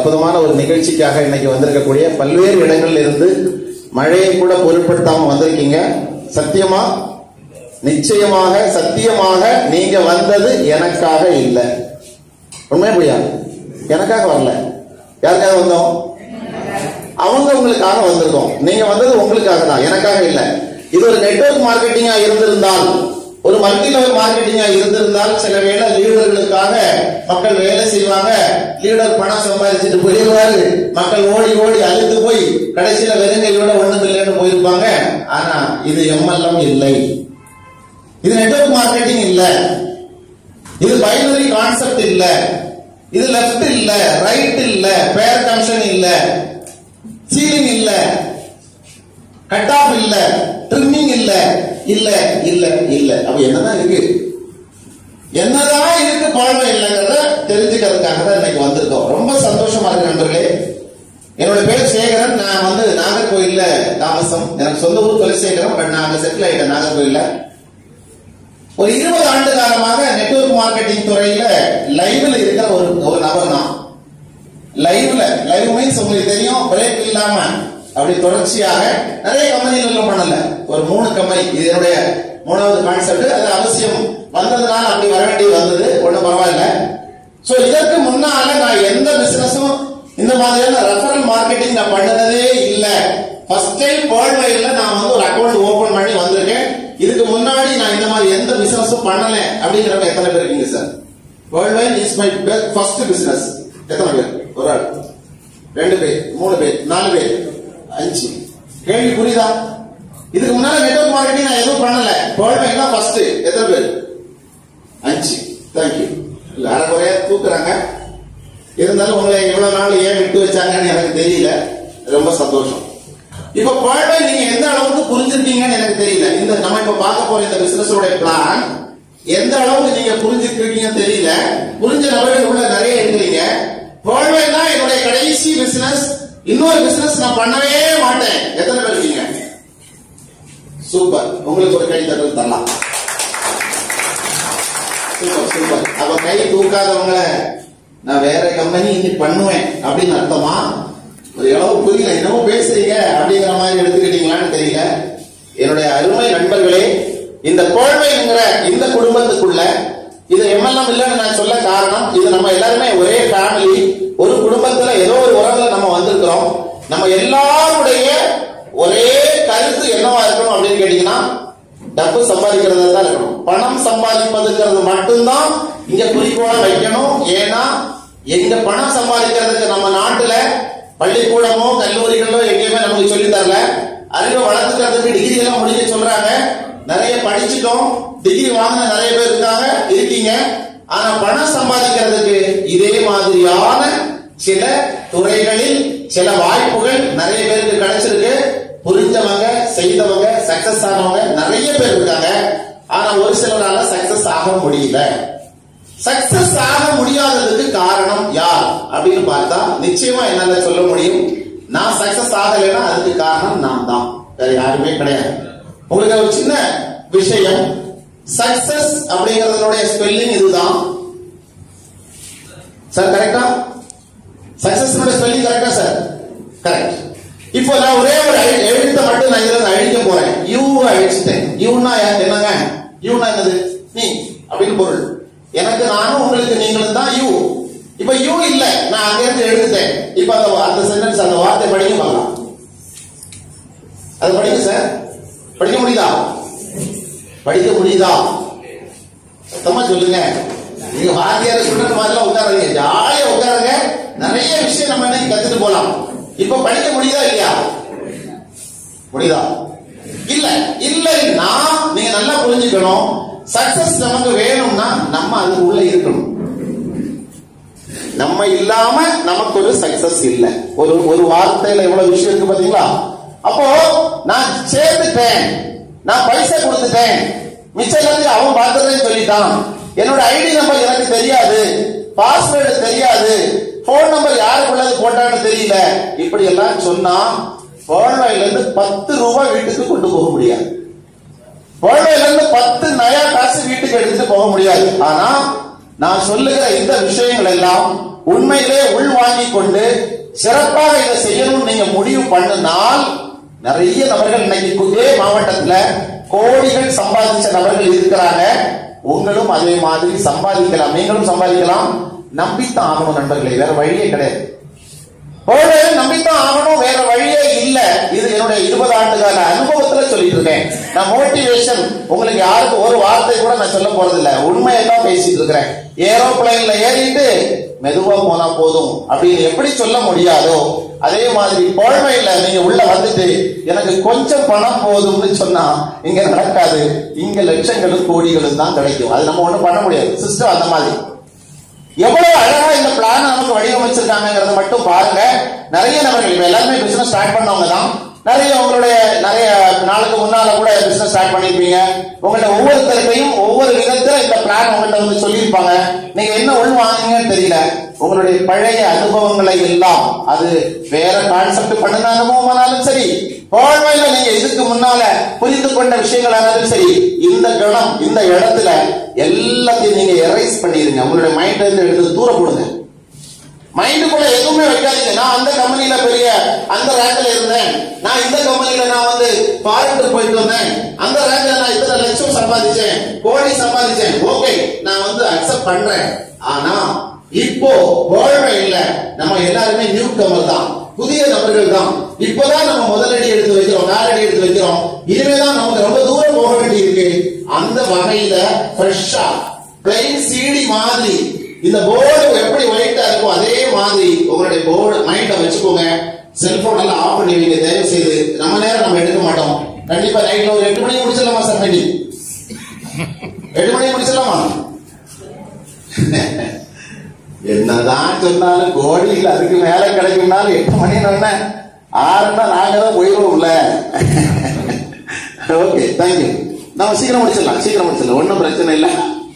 அற்புதமான ஒரு நிகழ்ச்சிக்காக இன்னைக்கு வந்திருக்கக்கூடிய பல்வேறு இடங்கள்ல இருந்து மழையை கூட பொருட்படுத்தாம வந்திருக்கீங்க சத்தியமா நிச்சயமாக சத்தியமாக நீங்க வந்தது எனக்காக இல்லை உண்மையா பொய்யா எனக்காக வரல யாருக்காக வந்தோம் அவங்க உங்களுக்காக வந்திருக்கோம் நீங்க வந்தது உங்களுக்காக தான் எனக்காக இல்ல இது ஒரு நெட்வொர்க் மார்க்கெட்டிங்கா இருந்திருந்தால் ஒரு மல்டி லெவல் மார்க்கெட்டிங்கா இருந்திருந்தால் சில வேளை லீடர்களுக்காக மக்கள் வேலை செய்வாங்க லீடர் பணம் சம்பாதிச்சுட்டு போயிடுவாரு மக்கள் ஓடி ஓடி அழுத்து போய் கடைசியில வெறுங்கையோட ஒண்ணும் இல்லைன்னு போயிருப்பாங்க ஆனா இது எம்எல்எம் இல்லை இது நெட்வொர்க் மார்க்கெட்டிங் இல்ல இது பைனரி கான்செப்ட் இல்ல இது லெஃப்ட் இல்ல ரைட் இல்ல பேர் கமிஷன் இல்ல சீலிங் இல்ல கட் ஆஃப் இல்ல ட்ரிம்மிங் இல்ல இல்ல இல்ல இல்ல அப்ப என்னதான் இருக்கு என்னதான் இருக்கு பழமை இல்லைங்கிறத தெரிஞ்சுக்கிறதுக்காக தான் இன்னைக்கு வந்திருக்கோம் ரொம்ப சந்தோஷமா இருக்கு நண்பர்களே என்னோட பேர் சேகரன் நான் வந்து நாகர்கோயில்ல தாமசம் எனக்கு சொந்த ஊர் குலசேகரம் பட் நான் அங்க செட்டில் ஆயிட்டேன் நாகர்கோயில்ல ஒரு இருபது ஆண்டு காலமாக நெட்வொர்க் மார்க்கெட்டிங் துறையில லைவ்ல இருக்கிற ஒரு ஒரு நபர் தான் லைவ்ல லைவ் மீன்ஸ் உங்களுக்கு தெரியும் பிரேக் இல்லாம அப்படி தொடர்ச்சியாக நிறைய கம்பெனிகள் பண்ணல ஒரு மூணு கம்பெனி இது என்னுடைய மூணாவது கான்செப்ட் அது அவசியம் வந்ததுனால அப்படி வர வேண்டியது வந்தது ஒன்றும் பரவாயில்ல சோ இதற்கு முன்னால நான் எந்த பிசினஸும் இந்த மாதிரியான ரெஃபரல் மார்க்கெட்டிங் நான் பண்ணதே இல்ல ஃபர்ஸ்ட் டைம் வேர்ல்ட் வைட்ல நான் வந்து ஒரு அக்கௌண்ட் ஓபன் பண்ணி வந்திருக்கேன் இதுக்கு முன்னாடி நான் இந்த மாதிரி எந்த பிசினஸும் பண்ணல அப்படிங்கிறவங்க எத்தனை பேர் இருக்கீங்க sir world wide is my first business எத்தனை பேர் ஒரு ஆள் ரெண்டு பேர் மூணு பேர் நாலு பேர் அஞ்சு கேள்வி புரியுதா இதுக்கு முன்னால நெட்வொர்க் மார்க்கெட்டிங் நான் எதுவும் பண்ணல வேர்ல்ட் வைட் தான் ஃபர்ஸ்ட் எத்தனை பேர் அஞ்சு தேங்க்யூ இல்ல அரைக்குறையா தூக்குறாங்க இருந்தாலும் உங்களை இவ்வளவு நாள் ஏன் விட்டு வச்சாங்கன்னு எனக்கு தெரியல ரொம்ப சந்தோஷம் இப்ப பாழ்வை நீங்க எந்த அளவுக்கு புரிஞ்சிருக்கீங்கன்னு எனக்கு தெரியல இந்த நம்ம இப்ப பார்க்க போற இந்த பிசினஸ் பிளான் எந்த அளவுக்கு நீங்க புரிஞ்சிருக்கீங்கன்னு தெரியல புரிஞ்ச நபர்கள் உள்ள நிறைய இருக்கிறீங்க பாழ்வை தான் என்னுடைய கடைசி பிசினஸ் இன்னொரு பிசினஸ் நான் பண்ணவே மாட்டேன் எத்தனை பேர் இருக்கீங்க சூப்பர் உங்களுக்கு ஒரு கை தட்டல் தரலாம் சூப்பர் சூப்பர் அப்ப கை தூக்காதவங்க நான் வேற கம்பெனி இனி பண்ணுவேன் அப்படின்னு அர்த்தமா ஒரு அளவு புரியல என்னமோ பேசுறீங்க அப்படிங்கிற மாதிரி எடுத்துக்கிட்டீங்களான்னு தெரியல என்னுடைய அருமை நண்பர்களே இந்த கோழ்மைங்கிற இந்த குடும்பத்துக்குள்ள இது எம்எல்எம் இல்லைன்னு நான் சொல்ல காரணம் இது நம்ம எல்லாருமே ஒரே ஃபேமிலி ஒரு குடும்பத்துல ஏதோ ஒரு உறவுல நம்ம வந்திருக்கிறோம் நம்ம எல்லாருடைய ஒரே கருத்து என்னவா இருக்கணும் அப்படின்னு கேட்டீங்கன்னா டப்பு சம்பாதிக்கிறதா தான் இருக்கணும் பணம் சம்பாதிப்பதுங்கிறது மட்டும்தான் இங்க குறிக்கோளா வைக்கணும் ஏன்னா எங்க பணம் சம்பாதிக்கிறதுக்கு நம்ம நாட்டுல பள்ளிக்கூடமோ கல்லூரிகளோ எங்கேயுமே நமக்கு சொல்லி தரல அறிவை வளர்த்துக்கிறதுக்கு டிகிரி எல்லாம் முடிக்க சொல்றாங்க நிறைய படிச்சுட்டோம் டிகிரி வாங்கின நிறைய பேர் இருக்காங்க இருக்கீங்க ஆனா பணம் சம்பாதிக்கிறதுக்கு இதே மாதிரியான சில துறைகளில் சில வாய்ப்புகள் நிறைய பேருக்கு கிடைச்சிருக்கு புரிஞ்சவங்க செய்தவங்க சக்சஸ் ஆனவங்க நிறைய பேர் இருக்காங்க ஆனா ஒரு சிலரால சக்சஸ் ஆக முடியல சக்சஸ் ஆக முடியாததுக்கு காரணம் யார் அப்படின்னு பார்த்தா நிச்சயமா என்னால சொல்ல முடியும் நான் சக்சஸ் ஆகலைன்னா அதுக்கு காரணம் நான் தான் வேற யாருமே கிடையாது உங்களுக்கு ஒரு சின்ன விஷயம் சக்சஸ் அப்படிங்கறதனுடைய ஸ்பெல்லிங் இதுதான் சார் கரெக்டா சக்சஸ் ஸ்பெல்லிங் கரெக்டா சார் கரெக்ட் இப்போ நான் ஒரே ஒரு எழு- எழுத்தை மட்டும் நான் இதுல அழிக்க போறேன் யூ அழிச்சிட்டேன் யூனா என்னங்க யூனா என்னது நீ அப்படின்னு பொருள் எனக்கு நானும் உங்களுக்கு நீங்களும் தான் யூ இப்ப யூ இல்ல நான் அங்க இருந்து எடுத்துட்டேன் இப்ப அந்த வா- அந்த சென்டென்ஸ் அந்த வார்த்தை படிக்க பார்க்கலாம் அது படிக்க சார் படிக்க முடியுதா படிக்க முடியுதா சத்தமா சொல்லுங்க நீங்க வாத்தியார சொல்ற மாதிரிலாம் உட்காருங்க ஜாலியா உட்காருங்க நிறைய விஷயம் நம்ம இன்னைக்கு கத்துட்டு போலாம் இப்ப படிக்க முடியுதா இல்லையா முடியுதா இல்ல இல்லைன்னா நீங்க நல்லா புரிஞ்சுக்கணும் சக்சஸ் நமக்கு வேணும்னா நம்ம அதுக்கு உள்ள இருக்கணும் நம்ம இல்லாம நமக்கு ஒரு சக்சஸ் இல்ல ஒரு ஒரு வார்த்தையில எவ்வளவு விஷயம் இருக்கு பாத்தீங்களா அப்போ நான் சேர்த்துட்டேன் நான் பைசா கொடுத்துட்டேன் மிச்சம் எல்லாத்தையும் அவன் பார்த்ததுன்னு சொல்லிட்டான் என்னோட ஐடி நம்பர் எனக்கு தெரியாது பாஸ்வேர்டு தெரியாது போன் நம்பர் யாருக்குள்ளது போட்டான்னு தெரியல இப்படி எல்லாம் சொன்னா வேர்ல்ட்வைல இருந்து பத்து ரூபாய் வீட்டுக்கு கொண்டு போக முடியாது வேர்ல்ட்வைல இருந்து பத்து நயா காசு வீட்டுக்கு எடுத்துட்டு போக முடியாது ஆனா நான் சொல்லுகிற இந்த விஷயங்கள் எல்லாம் உண்மையிலே உள் வாங்கி கொண்டு சிறப்பாக இதை செய்யணும்னு நீங்க முடிவு பண்ணினால் நிறைய நபர்கள் இன்னைக்கு இதே மாவட்டத்துல கோடிகள் சம்பாதிச்ச நபர்கள் இருக்கிறாங்க உங்களும் அதே மாதிரி சம்பாதிக்கலாம் நீங்களும் சம்பாதிக்கலாம் நம்பித்தான் ஆகணும் நண்பர்களே வேற வழியே கிடையாது ஒரு நம்பித்தான் ஆகணும் வேற வழியே இல்ல இது என்னுடைய இருபது ஆண்டு கால அனுபவத்துல சொல்லிட்டு இருக்கேன் நான் மோட்டிவேஷன் உங்களுக்கு யாருக்கும் ஒரு வார்த்தை கூட நான் சொல்ல போறது இல்ல உண்மையை தான் பேசிட்டு இருக்கிறேன் ஏரோப்ளைன்ல ஏறிட்டு மெதுவா போனா போதும் அப்படின்னு எப்படி சொல்ல முடியாதோ அதே மாதிரி கோழ்மையில நீங்க உள்ள வந்துட்டு எனக்கு கொஞ்சம் பணம் போதும்னு சொன்னா இங்க நடக்காது இங்க லட்சங்களும் கோடிகளும் தான் கிடைக்கும் அது நம்ம ஒண்ணும் பண்ண முடியாது சிஸ்டம் அந்த மாதிரி எவ்வளவு அழகா இந்த பிளான் நமக்கு வடிவமைச்சிருக்காங்கிறத மட்டும் பாருங்க நிறைய நபர்கள் இப்ப எல்லாருமே பிசினஸ் ஸ்டார்ட் பண்ணவங்க தான் நிறைய உங்களுடைய நிறைய நாளுக்கு முன்னால கூட பிசினஸ் ஸ்டார்ட் பண்ணிருப்பீங்க உங்கள்ட்ட ஒவ்வொருத்தருக்கையும் ஒவ்வொரு விதத்துல இந்த பிளான் உங்கள்ட்ட வந்து சொல்லியிருப்பாங்க நீங்க என்ன உள் வாங்குங்கன்னு தெரியல உங்களுடைய பழைய அனுபவங்களை எல்லாம் அது வேற கான்செப்ட் பண்ணின அனுபவமானாலும் சரி வாழ்வையில நீங்க இதுக்கு முன்னால புரிந்து கொண்ட விஷயங்களானாலும் சரி இந்த கணம் இந்த இடத்துல எல்லாத்தையும் நீங்க எரைஸ் பண்ணிருங்க உங்களுடைய மைண்ட்ல இருந்து எடுத்து தூர போடுங்க மைண்டுக்குள்ள எதுவுமே வைக்காதீங்க நான் அந்த கம்பெனில பெரிய அந்த ரேங்க்ல இருந்தேன் நான் இந்த கம்பெனில நான் வந்து ஃபாரின் போயிட்டு வந்தேன் அந்த ரேங்க்ல நான் இத்தனை லட்சம் சம்பாதிச்சேன் கோடி சம்பாதிச்சேன் ஓகே நான் வந்து அக்செப்ட் பண்றேன் ஆனா இப்போ வாழ்வை இல்ல நம்ம எல்லாருமே நியூ கமர் தான் புதிய நபர்கள் தான் இப்பதான் நம்ம முதலடி எடுத்து வைக்கிறோம் காலடி எடுத்து வைக்கிறோம் இனிமேதான் நமக்கு ரொம்ப தூரம் போக வேண்டி இருக்கு அந்த வகையில ஃப்ரெஷ்ஷா பிளைன் சீடி மாதிரி இந்த போர்டு எப்படி ஒயிட்டா இருக்கும் அதே மாதிரி உங்களுடைய போர்டு மைண்ட வச்சுக்கோங்க செல்போன் எல்லாம் ஆஃப் பண்ணி வைங்க தயவு செய்து நம்ம நேரம் நம்ம எடுக்க மாட்டோம் கண்டிப்பா நைட்ல ஒரு எட்டு மணிக்கு முடிச்சிடலாமா சார் மீட்டிங் எட்டு மணிக்கு முடிச்சிடலாமா என்னதான் சொன்னாலும் கோடியில் அதுக்கு மேல கிடைக்கும்னாலும் எட்டு மணி என்ன ஆறுன்னா நாங்க தான் போயிடுவோம்ல ஓகே தேங்க்யூ நம்ம சீக்கிரம் முடிச்சிடலாம் சீக்கிரம் முடிச்சிடலாம் ஒன்றும் பிரச்சனை இல்லை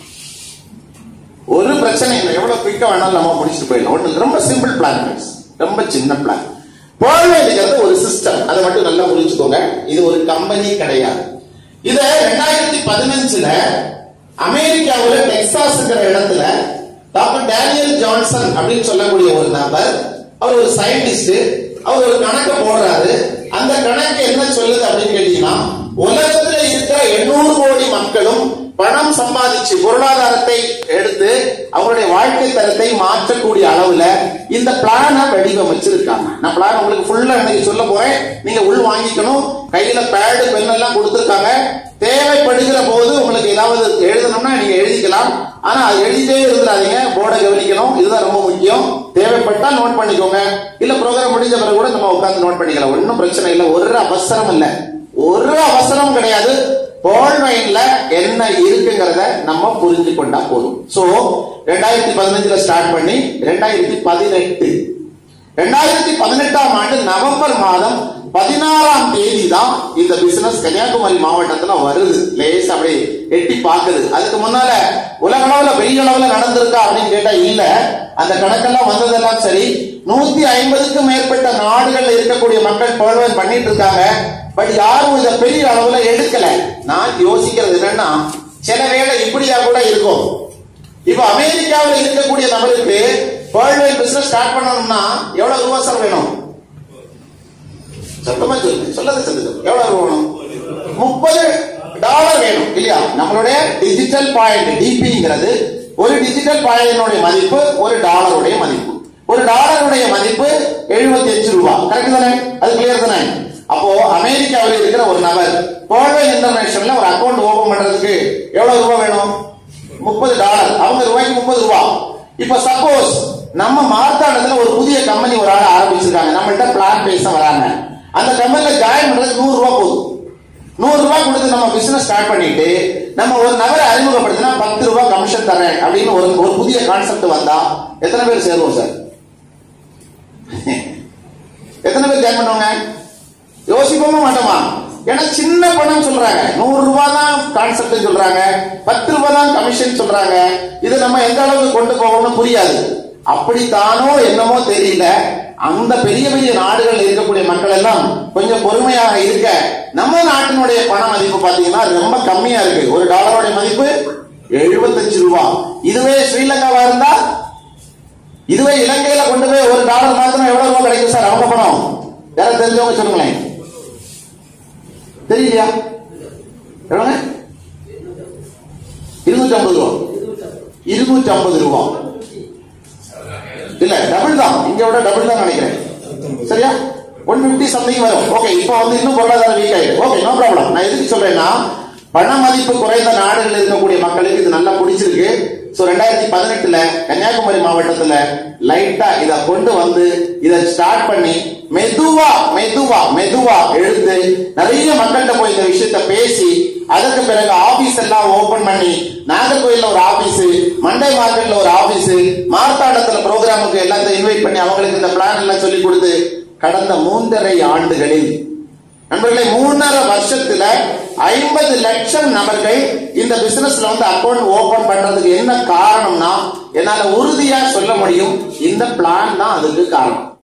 ஒரு பிரச்சனை இல்லை எவ்வளவு குயிக்கா வேணாலும் நம்ம முடிச்சுட்டு போயிடலாம் ஒண்ணு ரொம்ப சிம்பிள் பிளான் ரொம்ப சின்ன பிளான் போல்வேண்டுங்கிறது ஒரு சிஸ்டம் அதை மட்டும் நல்லா புரிஞ்சுக்கோங்க இது ஒரு கம்பெனி கிடையாது இத ரெண்டாயிரத்தி பதினஞ்சுல அமெரிக்காவுல டெக்சாஸ்ங்கிற இடத்துல டாக்டர் டேனியல் ஜான்சன் அப்படின்னு சொல்லக்கூடிய ஒரு நபர் அவர் ஒரு சயின்டிஸ்ட் அவர் ஒரு கணக்கை போடுறாரு அந்த கணக்கு என்ன சொல்லுது அப்படின்னு கேட்டீங்கன்னா உலகத்துல இருக்கிற எண்ணூறு கோடி மக்களும் பணம் சம்பாதிச்சு பொருளாதாரத்தை எடுத்து அவருடைய வாழ்க்கை தரத்தை மாற்றக்கூடிய அளவுல இந்த பிளான வடிவமைச்சிருக்காங்க நான் பிளான் உங்களுக்கு ஃபுல்லா இன்னைக்கு சொல்ல போறேன் நீங்க உள் வாங்கிக்கணும் கையில பேடு பென் எல்லாம் கொடுத்துருக்காங்க தேவைப்படுகிற போது உங்களுக்கு ஏதாவது எழுதணும்னா நீங்க எழுதிக்கலாம் ஆனா அது எழுதிட்டே இருந்துடாதீங்க போர்டை கவனிக்கணும் இதுதான் ரொம்ப முக்கியம் தேவைப்பட்டா நோட் பண்ணிக்கோங்க இல்ல ப்ரோக்ராம் முடிஞ்ச பிறகு கூட நம்ம உட்கார்ந்து நோட் பண்ணிக்கலாம் ஒன்றும் பிரச்சனை இல்லை ஒரு அவசரம் இல்லை ஒரு அவசரம் கிடையாது போல்வைன்ல என்ன இருக்குங்கிறத நம்ம புரிஞ்சு கொண்டா போதும் சோ ரெண்டாயிரத்தி பதினஞ்சுல ஸ்டார்ட் பண்ணி ரெண்டாயிரத்தி பதினெட்டு ரெண்டாயிரத்தி பதினெட்டாம் ஆண்டு நவம்பர் மாதம் பதினாறாம் தேதி தான் இந்த பிசினஸ் கன்னியாகுமரி மாவட்டத்துல வருது லேஸ் அப்படி எட்டி பாக்குது அதுக்கு முன்னால உலக அளவுல பெரிய அளவுல நடந்திருக்கா அப்படின்னு கேட்டா இல்ல அந்த கணக்கெல்லாம் வந்ததெல்லாம் சரி நூத்தி ஐம்பதுக்கும் மேற்பட்ட நாடுகள்ல இருக்கக்கூடிய மக்கள் போல்வன் பண்ணிட்டு இருக்காங்க பட் யாரும் இதை பெரிய அளவுல எடுக்கல நான் யோசிக்கிறது என்னன்னா சில வேளை இப்படியா கூட இருக்கும் இப்ப அமெரிக்காவில் இருக்கக்கூடிய நபருக்கு வேர்ல்டு வைட் பிசினஸ் ஸ்டார்ட் பண்ணணும்னா எவ்வளவு ரூபா சார் வேணும் சத்தமா சொல்லுங்க சொல்லது சொல்லுங்க எவ்வளவு ரூபா வேணும் முப்பது டாலர் வேணும் இல்லையா நம்மளுடைய டிஜிட்டல் பாயிண்ட் டிபிங்கிறது ஒரு டிஜிட்டல் பாயிண்டினுடைய மதிப்பு ஒரு டாலருடைய மதிப்பு ஒரு டாலருடைய மதிப்பு எழுபத்தி அஞ்சு ரூபாய் கரெக்ட் தானே அது கிளியர் தானே அப்போ அமெரிக்காவில் இருக்கிற ஒரு நபர் கோல்வே இன்டர்நேஷனல்ல ஒரு அக்கௌண்ட் ஓபன் பண்றதுக்கு எவ்வளவு ரூபாய் வேணும் முப்பது டாலர் அவங்க ரூபாய்க்கு முப்பது ரூபாய் இப்ப சப்போஸ் நம்ம மார்த்தாண்டத்துல ஒரு புதிய கம்பெனி ஒரு ஆள் ஆரம்பிச்சிருக்காங்க நம்மள்ட்ட பிளான் பேச வராங்க அந்த கம்பெனில ஜாயின் பண்றதுக்கு நூறு ரூபாய் போதும் நூறு ரூபாய் கொடுத்து நம்ம பிசினஸ் ஸ்டார்ட் பண்ணிட்டு நம்ம ஒரு நபரை அறிமுகப்படுத்தினா பத்து ரூபாய் கமிஷன் தரேன் அப்படின்னு ஒரு ஒரு புதிய கான்செப்ட் வந்தா எத்தனை பேர் சேருவோம் சார் எத்தனை பேர் ஜாயின் பண்ணுவாங்க யோசிப்போமா மாட்டோமா ஏன்னா சின்ன பணம் சொல்றாங்க நூறு ரூபாய் தான் கான்செப்ட் சொல்றாங்க பத்து ரூபாய் தான் கமிஷன் சொல்றாங்க இது நம்ம எந்த அளவுக்கு கொண்டு போகணும்னு புரியாது அப்படித்தானோ என்னமோ தெரியல அந்த பெரிய பெரிய நாடுகள் இருக்கக்கூடிய மக்கள் எல்லாம் கொஞ்சம் பொறுமையாக இருக்க நம்ம நாட்டினுடைய பண மதிப்பு பாத்தீங்கன்னா ரொம்ப கம்மியா இருக்கு ஒரு டாலருடைய மதிப்பு எழுபத்தஞ்சு ரூபாய் இதுவே ஸ்ரீலங்காவா இருந்தா இதுவே இலங்கையில கொண்டு போய் ஒரு டாலர் மாத்திரம் எவ்வளவு ரூபாய் கிடைக்கும் சார் அவங்க பணம் யாரும் தெரிஞ்சவங்க சொல்லுங்களேன் தெரியலையா எவ்வளவுங்க இருநூற்றி ஐம்பது ரூபா இருநூற்றி ஐம்பது ரூபா இல்ல டபுள் தான் இங்க விட டபுள் தான் நினைக்கிறேன் சரியா ஒன் பிப்டி சம்திங் வரும் ஓகே இப்போ வந்து இன்னும் பொருளாதாரம் வீக் ஆயிடுது ஓகே நோ ப்ராப்ளம் நான் எதுக்கு சொல்றேன்னா பண மதிப்பு குறைந்த நாடுகளில் இருக்கக்கூடிய மக்களுக்கு இது நல்லா பிடிச்சிருக்கு சோ ரெண்டாயிரத்தி பதினெட்டுல கன்னியாகுமரி மாவட்டத்துல லைட்டா இத கொண்டு வந்து இத ஸ்டார்ட் பண்ணி மெதுவா மெதுவா மெதுவா எழுந்து நிறைய மக்கள்கிட்ட போய் இந்த விஷயத்த பேசி அதற்கு பிறகு ஆபீஸ் எல்லாம் ஓபன் பண்ணி நாகர்கோயில்ல ஒரு ஆபீஸ் மண்டை மார்க்கெட்ல ஒரு ஆபீஸ் மார்த்தாண்டத்துல ப்ரோக்ராமுக்கு எல்லாத்தையும் இன்வைட் பண்ணி அவங்களுக்கு இந்த பிளான் எல்லாம் சொல்லி கொடுத்து கடந்த மூன்றரை ஆண்டுகளில் நண்பர்களே மூணரை வருஷத்துல ஐம்பது லட்சம் நபர்கள் இந்த பிசினஸ்ல வந்து அக்கௌண்ட் ஓபன் பண்றதுக்கு என்ன காரணம்னா என்னால உறுதியா சொல்ல முடியும் இந்த பிளான் தான் அதுக்கு காரணம்